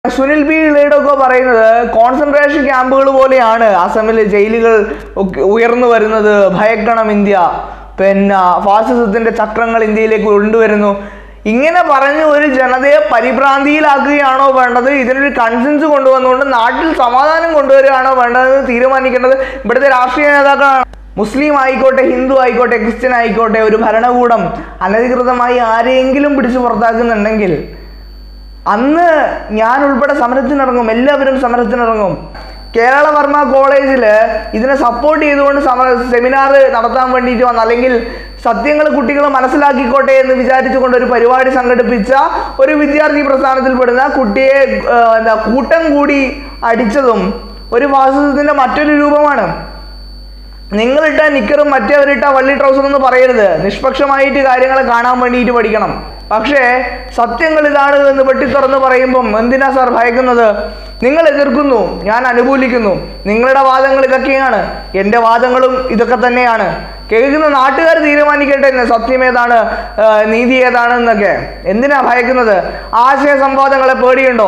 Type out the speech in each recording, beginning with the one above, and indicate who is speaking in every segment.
Speaker 1: Sunil P ഇളയിടൊക്കെ പറയുന്നത് concentration ക്യാമ്പുകൾ പോലെയാണ് അസമിലെ ജയിലുകൾ ഒക്കെ ഉയർന്നു വരുന്നത് ഭയക്കണം ഇന്ത്യ പിന്നെ ഫാസിസത്തിന്റെ ചക്രങ്ങൾ ഇന്ത്യയിലേക്ക് കൊണ്ടുവരുന്നു ഇങ്ങനെ പറഞ്ഞ് ഒരു ജനതയെ പരിഭ്രാന്തിയിലാക്കുകയാണോ വേണ്ടത് ഇതിനൊരു കൺസെൻസ് കൊണ്ടുവന്നുകൊണ്ട് നാട്ടിൽ സമാധാനം കൊണ്ടുവരികയാണോ വേണ്ടതെന്ന് തീരുമാനിക്കേണ്ടത് ഇവിടുത്തെ രാഷ്ട്രീയ നേതാക്കളാണ് മുസ്ലിം ആയിക്കോട്ടെ ഹിന്ദു ആയിക്കോട്ടെ ക്രിസ്ത്യൻ ആയിക്കോട്ടെ ഒരു ഭരണകൂടം അനധികൃതമായി ആരെയെങ്കിലും പിടിച്ചു പുറത്താക്കുന്നുണ്ടെങ്കിൽ അന്ന് ഞാൻ ഉൾപ്പെടെ സമരത്തിനിറങ്ങും എല്ലാവരും സമരത്തിനിറങ്ങും കേരള വർമ്മ കോളേജിൽ ഇതിനെ സപ്പോർട്ട് ചെയ്തുകൊണ്ട് സമര സെമിനാർ നടത്താൻ വേണ്ടിയിട്ട് വന്ന അല്ലെങ്കിൽ സത്യങ്ങൾ കുട്ടികൾ മനസ്സിലാക്കിക്കോട്ടെ എന്ന് വിചാരിച്ചുകൊണ്ട് ഒരു പരിപാടി സംഘടിപ്പിച്ച ഒരു വിദ്യാർത്ഥി പ്രസ്ഥാനത്തിൽപ്പെടുന്ന കുട്ടിയെ ആ, എന്താ കൂട്ടം കൂടി അടിച്ചതും ഒരു ഫാസിസത്തിന്റെ മറ്റൊരു രൂപമാണ് നിങ്ങളിട്ട നിക്കറും മറ്റവരിട്ട വള്ളി ട്രൗസർ എന്ന് പറയരുത് നിഷ്പക്ഷമായിട്ട് കാര്യങ്ങളെ കാണാൻ വേണ്ടിയിട്ട് പഠിക്കണം പക്ഷേ സത്യങ്ങൾ ഇതാണ് എന്ന് വെട്ടിത്തുറന്ന് പറയുമ്പം എന്തിനാ സാർ ഭയക്കുന്നത് നിങ്ങൾ എതിർക്കുന്നു ഞാൻ അനുകൂലിക്കുന്നു നിങ്ങളുടെ വാദങ്ങൾ ഇതൊക്കെയാണ് എൻ്റെ വാദങ്ങളും ഇതൊക്കെ തന്നെയാണ് കേൾക്കുന്ന നാട്ടുകാർ തീരുമാനിക്കട്ടെ എന്ന് സത്യം ഏതാണ് ആ, നീതി ഏതാണ് എന്നൊക്കെ എന്തിനാ ഭയക്കുന്നത് ആശയ സംവാദങ്ങളെ പേടിയുണ്ടോ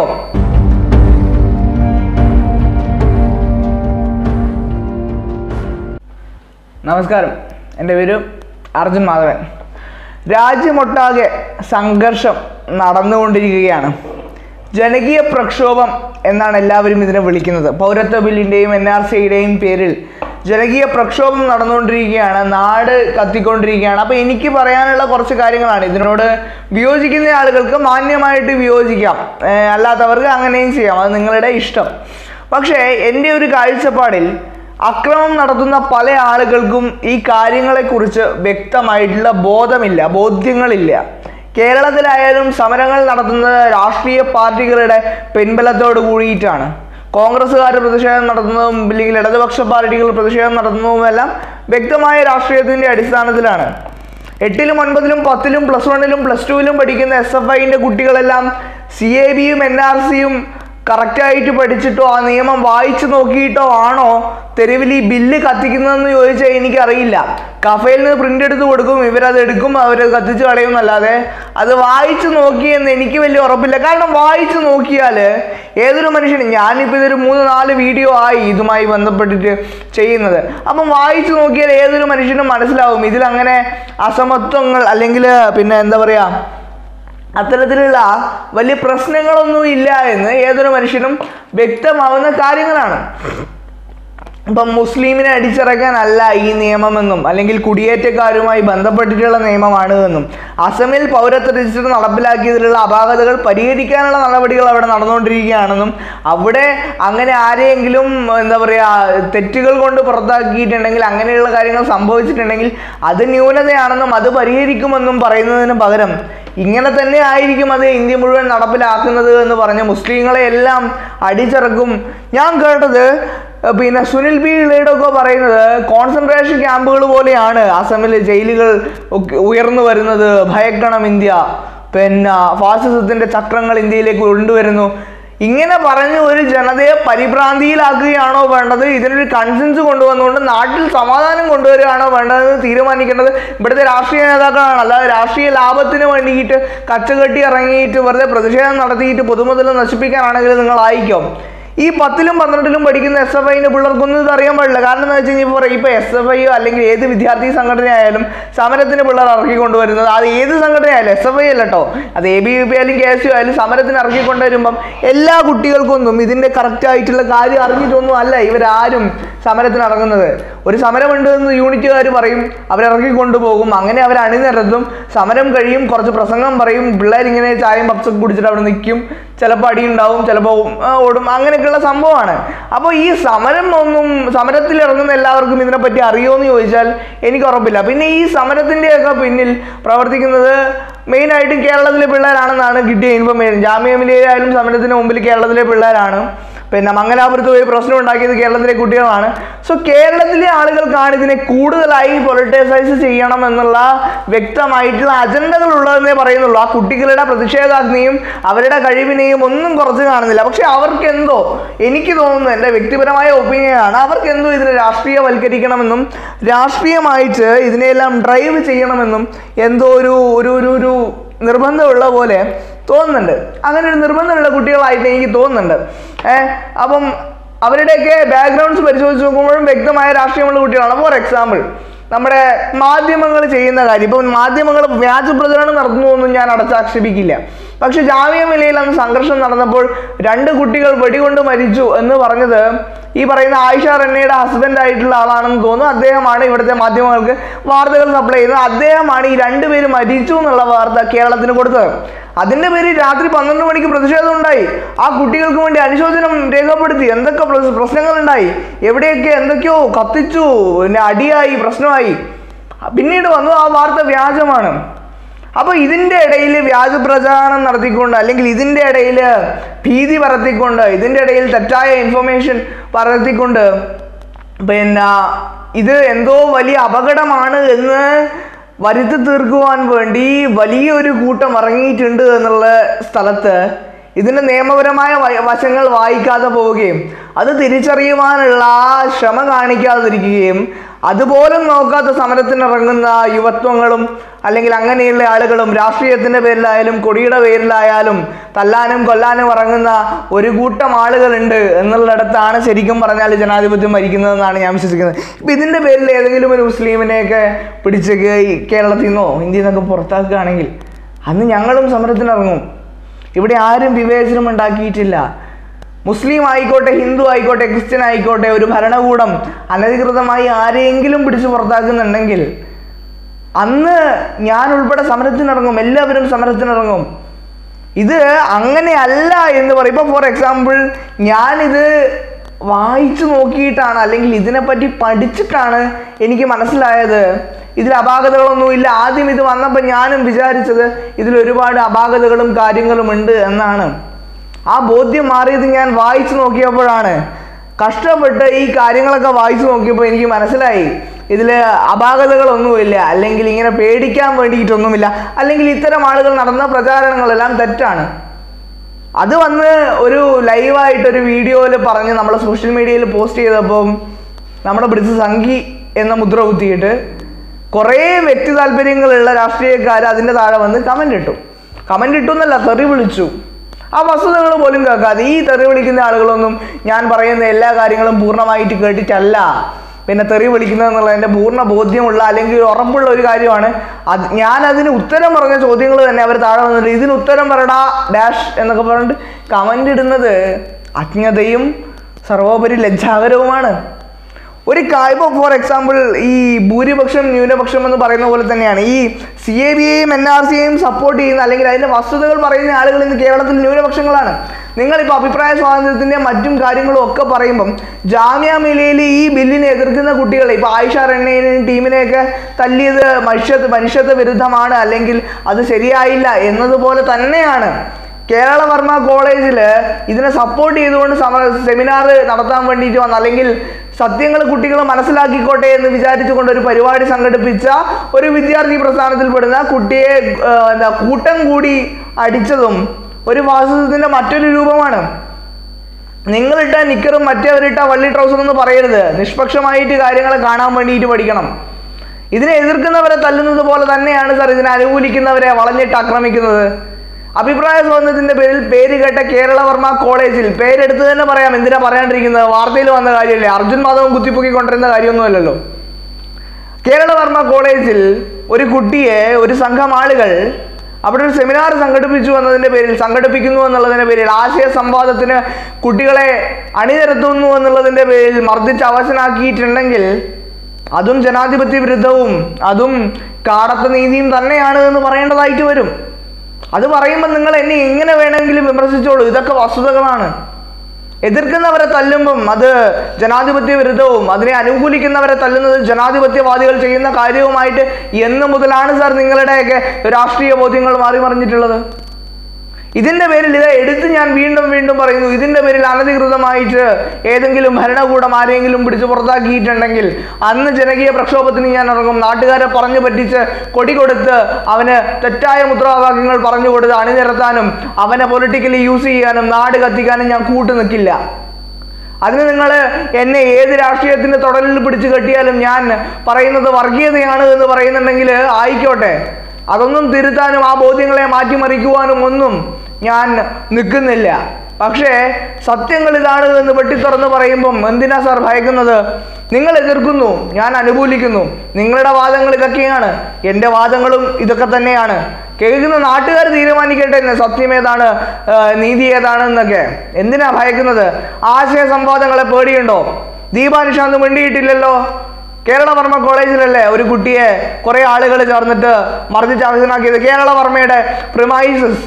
Speaker 1: നമസ്കാരം എൻ്റെ പേര് അർജുൻ മാധവൻ രാജ്യമൊട്ടാകെ സംഘർഷം നടന്നുകൊണ്ടിരിക്കുകയാണ് ജനകീയ പ്രക്ഷോഭം എന്നാണ് എല്ലാവരും ഇതിനെ വിളിക്കുന്നത് പൗരത്വ ബില്ലിൻ്റെയും എൻ ആർ സിയുടെയും പേരിൽ ജനകീയ പ്രക്ഷോഭം നടന്നുകൊണ്ടിരിക്കുകയാണ് നാട് കത്തിക്കൊണ്ടിരിക്കുകയാണ് അപ്പോൾ എനിക്ക് പറയാനുള്ള കുറച്ച് കാര്യങ്ങളാണ് ഇതിനോട് വിയോജിക്കുന്ന ആളുകൾക്ക് മാന്യമായിട്ട് വിയോജിക്കാം ഏർ അല്ലാത്തവർക്ക് അങ്ങനെയും ചെയ്യാം അത് നിങ്ങളുടെ ഇഷ്ടം പക്ഷേ എൻ്റെ ഒരു കാഴ്ചപ്പാടിൽ അക്രമം നടത്തുന്ന പല ആളുകൾക്കും ഈ കാര്യങ്ങളെക്കുറിച്ച് വ്യക്തമായിട്ടുള്ള ബോധമില്ല ബോധ്യങ്ങളില്ല കേരളത്തിലായാലും സമരങ്ങൾ നടത്തുന്നത് രാഷ്ട്രീയ പാർട്ടികളുടെ പിൻബലത്തോട് കൂടിയിട്ടാണ് കോൺഗ്രസ്സുകാർ പ്രതിഷേധം നടത്തുന്നതും അല്ലെങ്കിൽ ഇടതുപക്ഷ പാർട്ടികൾ പ്രതിഷേധം നടത്തുന്നതുമെല്ലാം വ്യക്തമായ രാഷ്ട്രീയത്തിൻ്റെ അടിസ്ഥാനത്തിലാണ് എട്ടിലും ഒൻപതിലും പത്തിലും പ്ലസ് വണ്ണിലും പ്ലസ് ടുവിലും പഠിക്കുന്ന എസ് എഫ് ഐൻ്റെ കുട്ടികളെല്ലാം സി എ ബിയും എൻ ആർ സിയും കറക്റ്റായിട്ട് പഠിച്ചിട്ടോ ആ നിയമം വായിച്ചു നോക്കിയിട്ടോ ആണോ തെരുവിൽ ഈ ബില്ല് കത്തിക്കുന്നതെന്ന് ചോദിച്ചാൽ എനിക്കറിയില്ല കഫയിൽ നിന്ന് പ്രിന്റ് എടുത്ത് കൊടുക്കും ഇവരത് എടുക്കും അവരത് കത്തിച്ച് കളയും എന്നല്ലാതെ അത് വായിച്ചു നോക്കിയെന്ന് എനിക്ക് വലിയ ഉറപ്പില്ല കാരണം വായിച്ചു നോക്കിയാൽ ഏതൊരു മനുഷ്യനും ഞാനിപ്പോൾ ഇതൊരു മൂന്ന് നാല് വീഡിയോ ആയി ഇതുമായി ബന്ധപ്പെട്ടിട്ട് ചെയ്യുന്നത് അപ്പം വായിച്ചു നോക്കിയാൽ ഏതൊരു മനുഷ്യനും മനസ്സിലാവും ഇതിലങ്ങനെ അസമത്വങ്ങൾ അല്ലെങ്കിൽ പിന്നെ എന്താ പറയുക അത്തരത്തിലുള്ള വലിയ പ്രശ്നങ്ങളൊന്നും ഇല്ല എന്ന് ഏതൊരു മനുഷ്യനും വ്യക്തമാവുന്ന കാര്യങ്ങളാണ് ഇപ്പം മുസ്ലിമിനെ അടിച്ചിറക്കാനല്ല ഈ നിയമമെന്നും അല്ലെങ്കിൽ കുടിയേറ്റക്കാരുമായി ബന്ധപ്പെട്ടിട്ടുള്ള നിയമമാണ് എന്നും അസമിൽ പൗരത്വ രജിസ്റ്റർ നടപ്പിലാക്കിയതിലുള്ള അപാകതകൾ പരിഹരിക്കാനുള്ള നടപടികൾ അവിടെ നടന്നുകൊണ്ടിരിക്കുകയാണെന്നും അവിടെ അങ്ങനെ ആരെയെങ്കിലും എന്താ പറയുക തെറ്റുകൾ കൊണ്ട് പുറത്താക്കിയിട്ടുണ്ടെങ്കിൽ അങ്ങനെയുള്ള കാര്യങ്ങൾ സംഭവിച്ചിട്ടുണ്ടെങ്കിൽ അത് ന്യൂനതയാണെന്നും അത് പരിഹരിക്കുമെന്നും പറയുന്നതിന് പകരം ഇങ്ങനെ തന്നെ ആയിരിക്കും അത് ഇന്ത്യ മുഴുവൻ നടപ്പിലാക്കുന്നത് എന്ന് പറഞ്ഞ് മുസ്ലിങ്ങളെ എല്ലാം അടിച്ചിറക്കും ഞാൻ കേട്ടത് ഏർ പിന്നെ സുനിൽ പി ഇളയിടൊക്കെ പറയുന്നത് കോൺസെൻട്രേഷൻ ക്യാമ്പുകൾ പോലെയാണ് അസമിലെ ജയിലുകൾ ഒക്കെ ഉയർന്നു വരുന്നത് ഭയക്കണം ഇന്ത്യ പിന്നെ ഫാസിസത്തിന്റെ ചക്രങ്ങൾ ഇന്ത്യയിലേക്ക് കൊണ്ടുവരുന്നു ഇങ്ങനെ പറഞ്ഞ് ഒരു ജനതയെ പരിഭ്രാന്തിയിലാക്കുകയാണോ വേണ്ടത് ഇതിനൊരു കൺസെൻസ് കൊണ്ടുവന്നുകൊണ്ട് നാട്ടിൽ സമാധാനം കൊണ്ടുവരികയാണോ വേണ്ടതെന്ന് തീരുമാനിക്കേണ്ടത് ഇവിടുത്തെ രാഷ്ട്രീയ നേതാക്കളാണ് അല്ലാതെ രാഷ്ട്രീയ ലാഭത്തിന് വേണ്ടിയിട്ട് കച്ചകെട്ടി ഇറങ്ങിയിട്ട് വെറുതെ പ്രതിഷേധം നടത്തിയിട്ട് പൊതുമുതൽ നശിപ്പിക്കാനാണെങ്കിൽ നിങ്ങൾ ആയിക്കും ഈ പത്തിലും പന്ത്രണ്ടിലും പഠിക്കുന്ന എസ് എഫ് ഐൻ്റെ പിള്ളേർക്കൊന്നും ഇത് അറിയാൻ പാടില്ല കാരണം എന്താ വെച്ച് കഴിഞ്ഞാൽ ഇപ്പോൾ എസ് എഫ് ഐയോ അല്ലെങ്കിൽ ഏത് വിദ്യാർത്ഥി സംഘടനയായാലും സമരത്തിന് പിള്ളേർ ഇറക്കി കൊണ്ടുവരുന്നത് അത് ഏത് സംഘടനയായാലും എസ് എഫ് ഐ അല്ല കേട്ടോ അത് എ ബി വി പി ആയാലും കെ എസ് യു ആയാലും സമരത്തിന് ഇറക്കി കൊണ്ടുവരുമ്പം എല്ലാ കുട്ടികൾക്കൊന്നും ഇതിൻ്റെ കറക്റ്റ് ആയിട്ടുള്ള കാര്യം അറിഞ്ഞിട്ടൊന്നും അല്ല ഇവരാരും സമരത്തിന് ഇറങ്ങുന്നത് ഒരു സമരമുണ്ട് എന്ന് യൂണിറ്റുകാർ പറയും അവരിറക്കി കൊണ്ടുപോകും അങ്ങനെ അവർ അണിനിരത്തും സമരം കഴിയും കുറച്ച് പ്രസംഗം പറയും പിള്ളേരിങ്ങനെ ചായയും പപ്സൊക്കെ കുടിച്ചിട്ട് അവിടെ നിൽക്കും ചിലപ്പോൾ അടിയുണ്ടാവും ചിലപ്പോൾ ആ, ഓടും അങ്ങനെയൊക്കെയുള്ള സംഭവമാണ് അപ്പോൾ ഈ സമരം ഒന്നും സമരത്തിൽ ഇറങ്ങുന്ന എല്ലാവർക്കും ഇതിനെപ്പറ്റി അറിയുമോ എന്ന് ചോദിച്ചാൽ എനിക്ക് ഉറപ്പില്ല പിന്നെ ഈ സമരത്തിൻ്റെയൊക്കെ പിന്നിൽ പ്രവർത്തിക്കുന്നത് മെയിനായിട്ടും കേരളത്തിലെ പിള്ളേരാണെന്നാണ് കിട്ടിയ ഇൻഫർമേഷൻ ജാമ്യ മിലിയയിലായാലും സമരത്തിന് മുമ്പിൽ കേരളത്തിലെ പിള്ളേരാണ് പിന്നെ മംഗലാപുരത്ത് പോയി പ്രശ്നം ഉണ്ടാക്കിയത് കേരളത്തിലെ കുട്ടികളാണ് സോ കേരളത്തിലെ ആളുകൾക്കാണ് ഇതിനെ കൂടുതലായി പൊളിറ്റൈസൈസ് ചെയ്യണം എന്നുള്ള വ്യക്തമായിട്ടുള്ള അജണ്ടകൾ ഉള്ളതെന്നേ പറയുന്നുള്ളൂ ആ കുട്ടികളുടെ പ്രതിഷേധാഗ്നിയും അവരുടെ കഴിവിനെയും ഒന്നും കുറച്ച് കാണുന്നില്ല പക്ഷെ അവർക്ക് എന്തോ എനിക്ക് തോന്നുന്നു എൻ്റെ വ്യക്തിപരമായ ഒപ്പീനിയനാണ് അവർക്ക് എന്തോ ഇതിനെ രാഷ്ട്രീയവൽക്കരിക്കണമെന്നും രാഷ്ട്രീയമായിട്ട് ഇതിനെല്ലാം ഡ്രൈവ് ചെയ്യണമെന്നും എന്തോ ഒരു ഒരു ഒരു ഒരു നിർബന്ധമുള്ള പോലെ തോന്നുന്നുണ്ട് അങ്ങനെ ഒരു നിർബന്ധമുള്ള കുട്ടികളായിട്ട് എനിക്ക് തോന്നുന്നുണ്ട് ഏഹ് അപ്പം അവരുടെയൊക്കെ ബാക്ക്ഗ്രൗണ്ട്സ് പരിശോധിച്ച് നോക്കുമ്പോഴും വ്യക്തമായ രാഷ്ട്രീയമുള്ള കുട്ടികളാണ് ഫോർ എക്സാമ്പിൾ നമ്മുടെ മാധ്യമങ്ങൾ ചെയ്യുന്ന കാര്യം ഇപ്പം മാധ്യമങ്ങൾ വ്യാജ പ്രചരണം നടത്തുന്നു ഞാൻ അടച്ചാക്ഷേപിക്കില്ല പക്ഷെ ജാമ്യ നിലയിൽ അന്ന് സംഘർഷം നടന്നപ്പോൾ രണ്ട് കുട്ടികൾ വെടികൊണ്ട് മരിച്ചു എന്ന് പറഞ്ഞത് ഈ പറയുന്ന ആയിഷ റന്നയുടെ ഹസ്ബൻഡ് ആയിട്ടുള്ള ആളാണെന്ന് തോന്നുന്നു അദ്ദേഹമാണ് ഇവിടുത്തെ മാധ്യമങ്ങൾക്ക് വാർത്തകൾ സപ്ലൈ ചെയ്യുന്നത് അദ്ദേഹമാണ് ഈ രണ്ടുപേര് മരിച്ചു എന്നുള്ള വാർത്ത കേരളത്തിന് കൊടുത്തത് അതിന്റെ പേരിൽ രാത്രി പന്ത്രണ്ട് മണിക്ക് പ്രതിഷേധം ഉണ്ടായി ആ കുട്ടികൾക്ക് വേണ്ടി അനുശോചനം രേഖപ്പെടുത്തി എന്തൊക്കെ പ്രശ്നങ്ങൾ പ്രശ്നങ്ങളുണ്ടായി എവിടെയൊക്കെ എന്തൊക്കെയോ കത്തിച്ചു പിന്നെ അടിയായി പ്രശ്നമായി പിന്നീട് വന്നു ആ വാർത്ത വ്യാജമാണ് അപ്പോൾ ഇതിൻ്റെ ഇടയിൽ വ്യാജ പ്രചാരണം നടത്തിക്കൊണ്ട് അല്ലെങ്കിൽ ഇതിൻ്റെ ഇടയിൽ ഭീതി പരത്തിക്കൊണ്ട് ഇതിൻ്റെ ഇടയിൽ തെറ്റായ ഇൻഫർമേഷൻ പരത്തിക്കൊണ്ട് പിന്നെ ഇത് എന്തോ വലിയ അപകടമാണ് എന്ന് വരുത്തി തീർക്കുവാൻ വേണ്ടി വലിയൊരു കൂട്ടം ഇറങ്ങിയിട്ടുണ്ട് എന്നുള്ള സ്ഥലത്ത് ഇതിൻ്റെ നിയമപരമായ വ- വശങ്ങൾ വായിക്കാതെ പോവുകയും അത് തിരിച്ചറിയുവാനുള്ള ശ്രമ കാണിക്കാതിരിക്കുകയും അതുപോലും നോക്കാത്ത സമരത്തിനിറങ്ങുന്ന യുവത്വങ്ങളും അല്ലെങ്കിൽ അങ്ങനെയുള്ള ആളുകളും രാഷ്ട്രീയത്തിൻ്റെ പേരിലായാലും കൊടിയുടെ പേരിലായാലും തല്ലാനും കൊല്ലാനും ഇറങ്ങുന്ന ഒരു കൂട്ടം ആളുകളുണ്ട് എന്നുള്ളിടത്താണ് ശരിക്കും പറഞ്ഞാൽ ജനാധിപത്യം മരിക്കുന്നതെന്നാണ് ഞാൻ വിശ്വസിക്കുന്നത് ഇപ്പം ഇതിൻ്റെ പേരിൽ ഏതെങ്കിലും ഒരു മുസ്ലിമിനെയൊക്കെ പിടിച്ച് ഈ കേരളത്തിൽ നിന്നോ ഇന്ത്യയിൽ നിന്നൊക്കെ പുറത്താക്കുകയാണെങ്കിൽ അന്ന് ഞങ്ങളും സമരത്തിനിറങ്ങും ഇവിടെ ആരും വിവേചനം ഉണ്ടാക്കിയിട്ടില്ല മുസ്ലിം ആയിക്കോട്ടെ ഹിന്ദു ആയിക്കോട്ടെ ക്രിസ്ത്യൻ ആയിക്കോട്ടെ ഒരു ഭരണകൂടം അനധികൃതമായി ആരെയെങ്കിലും പിടിച്ച് പുറത്താക്കുന്നുണ്ടെങ്കിൽ അന്ന് ഞാൻ ഉൾപ്പെടെ സമരത്തിനിറങ്ങും എല്ലാവരും സമരത്തിനിറങ്ങും ഇത് അങ്ങനെയല്ല എന്ന് പറയും ഇപ്പോൾ ഫോർ എക്സാമ്പിൾ ഞാനിത് വായിച്ചു നോക്കിയിട്ടാണ് അല്ലെങ്കിൽ ഇതിനെപ്പറ്റി പഠിച്ചിട്ടാണ് എനിക്ക് മനസ്സിലായത് ഇതിൽ അപാകതകളൊന്നുമില്ല ആദ്യം ഇത് വന്നപ്പോൾ ഞാനും വിചാരിച്ചത് ഇതിൽ ഒരുപാട് അപാകതകളും കാര്യങ്ങളും ഉണ്ട് എന്നാണ് ആ ബോധ്യം മാറിയത് ഞാൻ വായിച്ചു നോക്കിയപ്പോഴാണ് കഷ്ടപ്പെട്ട് ഈ കാര്യങ്ങളൊക്കെ വായിച്ചു നോക്കിയപ്പോൾ എനിക്ക് മനസ്സിലായി ഇതിൽ അപാകതകളൊന്നുമില്ല അല്ലെങ്കിൽ ഇങ്ങനെ പേടിക്കാൻ വേണ്ടിയിട്ടൊന്നുമില്ല അല്ലെങ്കിൽ ഇത്തരം ആളുകൾ നടന്ന പ്രചാരണങ്ങളെല്ലാം തെറ്റാണ് അത് വന്ന് ഒരു ലൈവായിട്ട് ഒരു വീഡിയോയിൽ പറഞ്ഞ് നമ്മൾ സോഷ്യൽ മീഡിയയിൽ പോസ്റ്റ് ചെയ്തപ്പം നമ്മുടെ പിടിച്ച് സംഘി എന്ന മുദ്ര കുത്തിയിട്ട് കുറേ വ്യക്തി താല്പര്യങ്ങളുള്ള രാഷ്ട്രീയക്കാർ അതിൻ്റെ താഴെ വന്ന് കമൻ്റ് ഇട്ടു കമൻ്റ് ഇട്ടു എന്നല്ല തെറി വിളിച്ചു ആ വസ്തുതകൾ പോലും കേൾക്കാതെ ഈ തെറി വിളിക്കുന്ന ആളുകളൊന്നും ഞാൻ പറയുന്ന എല്ലാ കാര്യങ്ങളും പൂർണ്ണമായിട്ട് കേട്ടിട്ടല്ല പിന്നെ തെറി വിളിക്കുന്നത് എന്നുള്ളതിൻ്റെ പൂർണ്ണ ബോധ്യമുള്ള അല്ലെങ്കിൽ ഒരു ഉറപ്പുള്ള ഒരു കാര്യമാണ് അത് ഞാൻ അതിന് ഉത്തരം പറഞ്ഞ ചോദ്യങ്ങൾ തന്നെ അവർ താഴെ വന്നിട്ട് ഇതിന് ഉത്തരം പറടാ ഡാഷ് എന്നൊക്കെ പറഞ്ഞിട്ട് കമൻ്റ് ഇടുന്നത് അജ്ഞതയും സർവോപരി ലജ്ജാകരവുമാണ് ഒരു ഇപ്പോൾ ഫോർ എക്സാമ്പിൾ ഈ ഭൂരിപക്ഷം ന്യൂനപക്ഷം എന്ന് പറയുന്ന പോലെ തന്നെയാണ് ഈ സി എ ബിയെയും എൻ ആർ സിയെയും സപ്പോർട്ട് ചെയ്യുന്ന അല്ലെങ്കിൽ അതിൻ്റെ വസ്തുതകൾ പറയുന്ന ആളുകൾ ഇന്ന് കേരളത്തിൽ ന്യൂനപക്ഷങ്ങളാണ് നിങ്ങളിപ്പോൾ അഭിപ്രായ സ്വാതന്ത്ര്യത്തിൻ്റെ മറ്റും കാര്യങ്ങളും ഒക്കെ പറയുമ്പം ജാമ്യ മിലയിൽ ഈ ബില്ലിനെ എതിർക്കുന്ന കുട്ടികളെ ഇപ്പോൾ ആയിഷ റണ്ണേനെയും ടീമിനെയൊക്കെ തല്ലിയത് മനുഷ്യത്വ മനുഷ്യത്വ വിരുദ്ധമാണ് അല്ലെങ്കിൽ അത് ശരിയായില്ല എന്നതുപോലെ തന്നെയാണ് കേരളവർമ്മ കോളേജിൽ ഇതിനെ സപ്പോർട്ട് ചെയ്തുകൊണ്ട് സമ സെമിനാർ നടത്താൻ വേണ്ടിയിട്ട് വന്ന അല്ലെങ്കിൽ സത്യങ്ങൾ കുട്ടികൾ മനസ്സിലാക്കിക്കോട്ടെ എന്ന് വിചാരിച്ചുകൊണ്ട് ഒരു പരിപാടി സംഘടിപ്പിച്ച ഒരു വിദ്യാർത്ഥി പ്രസ്ഥാനത്തിൽപ്പെടുന്ന കുട്ടിയെ ആ, എന്താ കൂട്ടം കൂടി അടിച്ചതും ഒരു ഫാസിസത്തിന്റെ മറ്റൊരു രൂപമാണ് നിങ്ങളിട്ട നിക്കറും മറ്റവരിട്ട വള്ളി ട്രൗസർ എന്ന് പറയരുത് നിഷ്പക്ഷമായിട്ട് കാര്യങ്ങളെ കാണാൻ വേണ്ടിയിട്ട് പഠിക്കണം ഇതിനെ എതിർക്കുന്നവരെ തല്ലുന്നത് പോലെ തന്നെയാണ് സാർ ഇതിനെ അനുകൂലിക്കുന്നവരെ വളഞ്ഞിട്ട് ആക്രമിക്കുന്നത് അഭിപ്രായ സ്വാതന്ത്ര്യത്തിന്റെ പേരിൽ പേര് കേട്ട കേരളവർമ്മ കോളേജിൽ പേരെടുത്ത് തന്നെ പറയാം എന്തിനാ പറയാണ്ടിരിക്കുന്നത് വാർത്തയിൽ വന്ന കാര്യമല്ലേ അർജുൻ മാധവൻ കുത്തിപ്പൊക്കിക്കൊണ്ടിരുന്ന കാര്യമൊന്നുമല്ലല്ലോ കേരളവർമ്മ കോളേജിൽ ഒരു കുട്ടിയെ ഒരു സംഘം ആളുകൾ അവിടെ ഒരു സെമിനാർ സംഘടിപ്പിച്ചു എന്നതിൻ്റെ പേരിൽ സംഘടിപ്പിക്കുന്നു എന്നുള്ളതിൻ്റെ പേരിൽ ആശയ സംവാദത്തിന് കുട്ടികളെ അണിനിരത്തുന്നു എന്നുള്ളതിൻ്റെ പേരിൽ മർദ്ദിച്ച് അവശനാക്കിയിട്ടുണ്ടെങ്കിൽ അതും ജനാധിപത്യ വിരുദ്ധവും അതും കാടത്ത നീതിയും തന്നെയാണ് എന്ന് പറയേണ്ടതായിട്ട് വരും അത് പറയുമ്പോൾ നിങ്ങൾ എന്നെ എങ്ങനെ വേണമെങ്കിലും വിമർശിച്ചോളൂ ഇതൊക്കെ വസ്തുതകളാണ് എതിർക്കുന്നവരെ തല്ലുമ്പം അത് ജനാധിപത്യ വിരുദ്ധവും അതിനെ അനുകൂലിക്കുന്നവരെ തല്ലുന്നത് ജനാധിപത്യവാദികൾ ചെയ്യുന്ന കാര്യവുമായിട്ട് എന്ന് മുതലാണ് സാർ നിങ്ങളുടെയൊക്കെ രാഷ്ട്രീയ ബോധ്യങ്ങൾ മാറി മറിഞ്ഞിട്ടുള്ളത് ഇതിന്റെ പേരിൽ ഇത് എടുത്ത് ഞാൻ വീണ്ടും വീണ്ടും പറയുന്നു ഇതിന്റെ പേരിൽ അനധികൃതമായിട്ട് ഏതെങ്കിലും ഭരണകൂടം ആരെങ്കിലും പിടിച്ച് പുറത്താക്കിയിട്ടുണ്ടെങ്കിൽ അന്ന് ജനകീയ പ്രക്ഷോഭത്തിന് ഞാൻ ഇറങ്ങും നാട്ടുകാരെ പറഞ്ഞു പറ്റിച്ച് കൊടി കൊടുത്ത് അവന് തെറ്റായ മുദ്രാവാക്യങ്ങൾ പറഞ്ഞു കൊടുത്ത് അണിനിരത്താനും അവനെ പൊളിറ്റിക്കലി യൂസ് ചെയ്യാനും നാട് കത്തിക്കാനും ഞാൻ കൂട്ടു നിൽക്കില്ല അതിന് നിങ്ങൾ എന്നെ ഏത് രാഷ്ട്രീയത്തിന്റെ തുടലിൽ പിടിച്ചു കെട്ടിയാലും ഞാൻ പറയുന്നത് വർഗീയതയാണ് എന്ന് പറയുന്നുണ്ടെങ്കിൽ ആയിക്കോട്ടെ അതൊന്നും തിരുത്താനും ആ ബോധ്യങ്ങളെ മാറ്റിമറിക്കുവാനും ഒന്നും ഞാൻ നിൽക്കുന്നില്ല പക്ഷേ സത്യങ്ങൾ ഇതാണ് എന്ന് വെട്ടിത്തുറന്ന് പറയുമ്പം എന്തിനാ സാർ ഭയക്കുന്നത് നിങ്ങൾ എതിർക്കുന്നു ഞാൻ അനുകൂലിക്കുന്നു നിങ്ങളുടെ വാദങ്ങൾ ഇതൊക്കെയാണ് എൻ്റെ വാദങ്ങളും ഇതൊക്കെ തന്നെയാണ് കേൾക്കുന്ന നാട്ടുകാർ തീരുമാനിക്കട്ടെ എന്ന് സത്യം ഏതാണ് ആ, നീതി ഏതാണ് എന്നൊക്കെ എന്തിനാ ഭയക്കുന്നത് ആശയ സംവാദങ്ങളെ പേടിയുണ്ടോ ദീപാനുശാന്ത് മിണ്ടിയിട്ടില്ലല്ലോ കേരളവർമ്മ കോളേജിലല്ലേ ഒരു കുട്ടിയെ കുറെ ആളുകൾ ചേർന്നിട്ട് മർദ്ദിച്ച് അവസരമാക്കിയത് കേരളവർമ്മയുടെ പ്രിമൈസസ്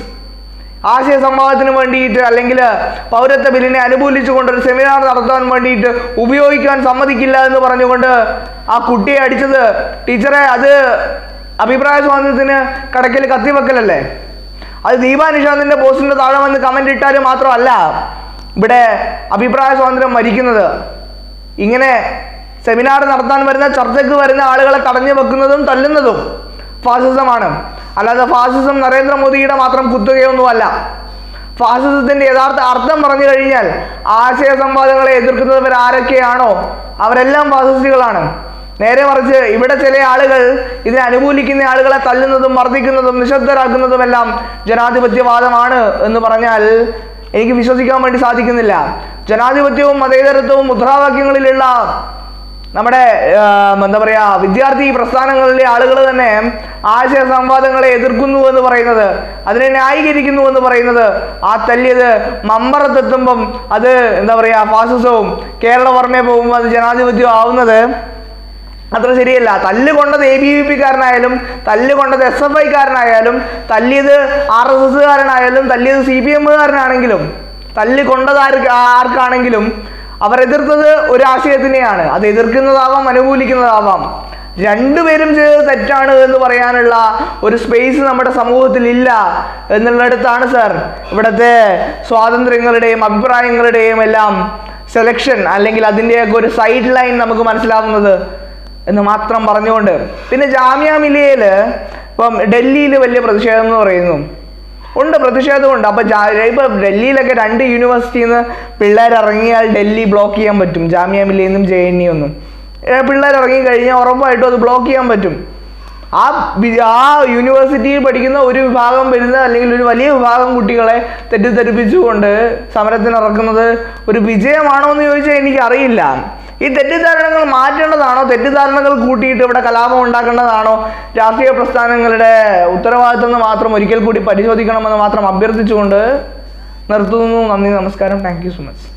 Speaker 1: ആശയ സംവാദത്തിന് വേണ്ടിയിട്ട് അല്ലെങ്കിൽ പൗരത്വ ബില്ലിനെ അനുകൂലിച്ചുകൊണ്ട് ഒരു സെമിനാർ നടത്താൻ വേണ്ടിയിട്ട് ഉപയോഗിക്കാൻ സമ്മതിക്കില്ല എന്ന് പറഞ്ഞുകൊണ്ട് ആ കുട്ടിയെ അടിച്ചത് ടീച്ചറെ അത് അഭിപ്രായ സ്വാതന്ത്ര്യത്തിന് കടക്കിൽ കത്തിവെക്കലല്ലേ അത് ദീപാ നിഷാന്തിന്റെ പോസ്റ്റിന്റെ താഴെ വന്ന് കമന്റ് ഇട്ടാൽ മാത്രമല്ല ഇവിടെ അഭിപ്രായ സ്വാതന്ത്ര്യം മരിക്കുന്നത് ഇങ്ങനെ സെമിനാർ നടത്താൻ വരുന്ന ചർച്ചയ്ക്ക് വരുന്ന ആളുകളെ തടഞ്ഞു വെക്കുന്നതും തല്ലുന്നതും ഫാസിസമാണ് അല്ലാതെ ഫാസിസം നരേന്ദ്രമോദിയുടെ മാത്രം കുത്തുകയൊന്നുമല്ല ഫാസിസത്തിന്റെ യഥാർത്ഥ അർത്ഥം പറഞ്ഞു കഴിഞ്ഞാൽ ആശയ സംവാദങ്ങളെ എതിർക്കുന്നവർ ആരൊക്കെയാണോ അവരെല്ലാം ഫാസിസ്റ്റുകളാണ് നേരെ മറിച്ച് ഇവിടെ ചില ആളുകൾ ഇതിനെ അനുകൂലിക്കുന്ന ആളുകളെ തല്ലുന്നതും മർദ്ദിക്കുന്നതും നിശബ്ദരാക്കുന്നതുമെല്ലാം ജനാധിപത്യവാദമാണ് എന്ന് പറഞ്ഞാൽ എനിക്ക് വിശ്വസിക്കാൻ വേണ്ടി സാധിക്കുന്നില്ല ജനാധിപത്യവും മതേതരത്വവും മുദ്രാവാക്യങ്ങളിലുള്ള നമ്മുടെ ആ, എന്താ പറയാ വിദ്യാർത്ഥി പ്രസ്ഥാനങ്ങളിലെ ആളുകൾ തന്നെ ആശയ സംവാദങ്ങളെ എതിർക്കുന്നു എന്ന് പറയുന്നത് അതിനെ ന്യായീകരിക്കുന്നു എന്ന് പറയുന്നത് ആ തല്ലിയത് മമ്പറത്തെത്തുമ്പം അത് എന്താ പറയാ ഫാസിസവും കേരളവർമ്മയെ പോകുമ്പോൾ അത് ജനാധിപത്യവും ആവുന്നത് അത്ര ശരിയല്ല തല്ല് കൊണ്ടത് എ ബി വി പി കാരനായാലും തല്ല് കൊണ്ടത് എസ് എഫ് ഐക്കാരനായാലും തല്ലിയത് ആർ എസ് എസ്സുകാരനായാലും തല്ലിയത് സി പി എമ്മുകാരനാണെങ്കിലും തല്ല് കൊണ്ടത് ആർക്ക് ആർക്കാണെങ്കിലും അവർ എതിർത്തത് ഒരു ആശയത്തിനെയാണ് അത് എതിർക്കുന്നതാവാം അനുകൂലിക്കുന്നതാവാം രണ്ടുപേരും ചെയ്തത് തെറ്റാണ് എന്ന് പറയാനുള്ള ഒരു സ്പേസ് നമ്മുടെ സമൂഹത്തിൽ ഇല്ല എന്നുള്ളിടത്താണ് സർ ഇവിടുത്തെ സ്വാതന്ത്ര്യങ്ങളുടെയും അഭിപ്രായങ്ങളുടെയും എല്ലാം സെലക്ഷൻ അല്ലെങ്കിൽ അതിൻ്റെയൊക്കെ ഒരു സൈഡ് ലൈൻ നമുക്ക് മനസ്സിലാവുന്നത് എന്ന് മാത്രം പറഞ്ഞുകൊണ്ട് പിന്നെ ജാമ്യ മിലിയയിൽ ഇപ്പം ഡൽഹിയിൽ വലിയ പ്രതിഷേധം എന്ന് പറയുന്നു ഉണ്ട് പ്രതിഷേധമുണ്ട് അപ്പൊ ജാ- ഇപ്പൊ ഡൽഹിയിലൊക്കെ രണ്ട് യൂണിവേഴ്സിറ്റിയിൽ നിന്ന് പിള്ളേർ ഇറങ്ങിയാൽ ഡൽഹി ബ്ലോക്ക് ചെയ്യാൻ പറ്റും ജാമ്യ മില്ലിയിൽ നിന്നും ജെ എൻ ഒന്നും പിള്ളേർ ഇറങ്ങി കഴിഞ്ഞാൽ ഉറപ്പായിട്ടും അത് ബ്ലോക്ക് ചെയ്യാൻ പറ്റും ആ വി- ആ യൂണിവേഴ്സിറ്റിയിൽ പഠിക്കുന്ന ഒരു വിഭാഗം വരുന്ന അല്ലെങ്കിൽ ഒരു വലിയ വിഭാഗം കുട്ടികളെ തെറ്റിദ്ധരിപ്പിച്ചുകൊണ്ട് സമരത്തിന് ഇറക്കുന്നത് ഒരു വിജയമാണോ എന്ന് ചോദിച്ചാൽ എനിക്ക് അറിയില്ല ഈ തെറ്റിദ്ധാരണകൾ മാറ്റേണ്ടതാണോ തെറ്റിദ്ധാരണകൾ കൂട്ടിയിട്ട് ഇവിടെ കലാപം ഉണ്ടാക്കേണ്ടതാണോ രാഷ്ട്രീയ പ്രസ്ഥാനങ്ങളുടെ ഉത്തരവാദിത്വം എന്ന് മാത്രം ഒരിക്കൽ കൂടി പരിശോധിക്കണമെന്ന് മാത്രം അഭ്യർത്ഥിച്ചുകൊണ്ട് നിർത്തുന്നു നന്ദി നമസ്കാരം താങ്ക് യു സോ മച്ച്